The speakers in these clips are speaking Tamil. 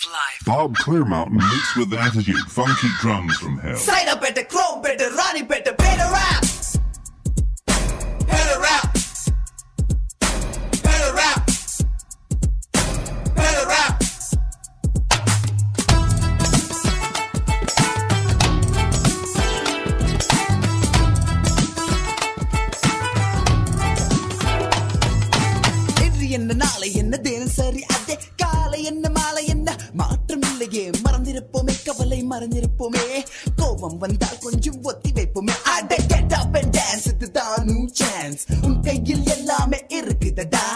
life. Bob Clearmountain mixed with attitude, funky drums from hell. Side up at the chrome better, Ronnie better, better rap. Better rap. Better rap. Better rap. இன்று என்ன நாளை என்ன தினசரி அதே காலை என்ன மாலை என்ன மாற்றம் இல்லையே மறந்திருப்போமே கவலை மறந்திருப்போமே கோபம் வந்தால் கொஞ்சம் ஒத்தி வைப்போமே அட கெட் அப் அண்ட் டான்ஸ் இதுதான் சான்ஸ் உன் கையில் எல்லாமே இருக்குதடா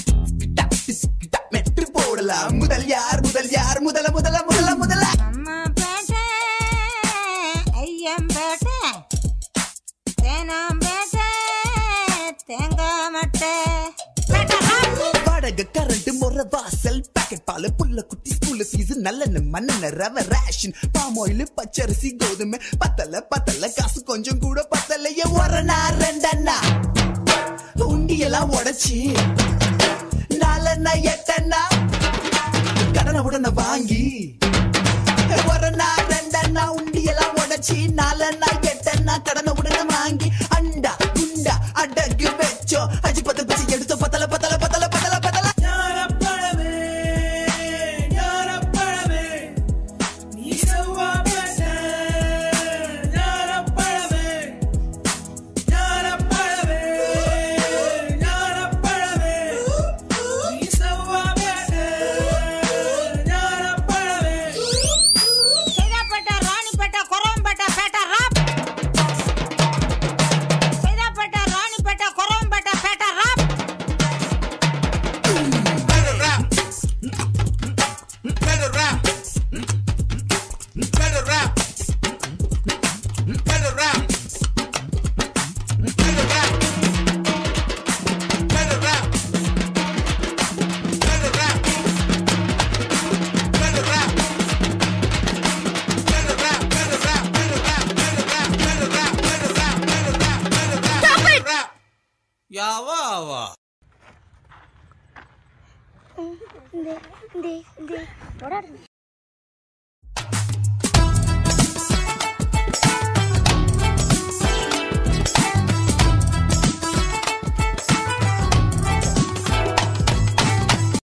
மெட்டு போடலாம் முதல் யார் முதல் யார் முதல முதல முதல முதல அம்மாப்பேட்டை, ஐயம்பேட்டை, தேனாம்பேட்டை, தேங்காமட்டை. பேட்டை ஹாட். வாடகை கரண்ட் முறை வாசல் பாக்கெட் பால் புள்ள குட்டி ஸ்கூல் சீசன் நல்லெண்ண மண்ணெண்ண ரவ ரேஷன் பாம் ஆயில் பச்சரிசி கோதுமை பத்தல பத்தல காசு கொஞ்சம் கூட பத்தலையே ஒரணா ரெண்டண்ணா உண்டியெல்லாம் உடைச்சி நாலண்ணா எட்டண்ணா கடனை உடனே வாங்கி ஒரணா ரெண்டண்ணா உண்டியெல்லாம் உடைச்சி நாலண்ணா எட்டண்ணா கடனை உடனே வாங்கி அண்டா குண்டா அடகு வச்சோம் அஜி பத்து பசி எடுத்து பத்தல பத்தல பத்தல பத்தல பத்தல ஞானப்பழமே ஞானப்பழமே நீ செவ்வாப்பட்ட ஞானப்பழமே ஞானப்பழமே ஞானப்பழமே நீ செவ்வாப்பட்ட ஞானப்பழமே சைதாப்பேட்டை, ராணிப்பேட்டை, கொரவம்பேட்டை, பேட்டை ராப். சைதாப்பேட்டை, ராணிப்பேட்டை, கொரவம்பேட்டை, பேட்டை rap. Better rap. Better rap. Better rap. Better rap. Better rap. Better rap. Better rap. Better rap. Better rap. Better rap. Better rap. Better rap. Better rap. Better rap. Better rap. Better rap. Better rap. யாவா ஆவா இந்த இந்த இந்த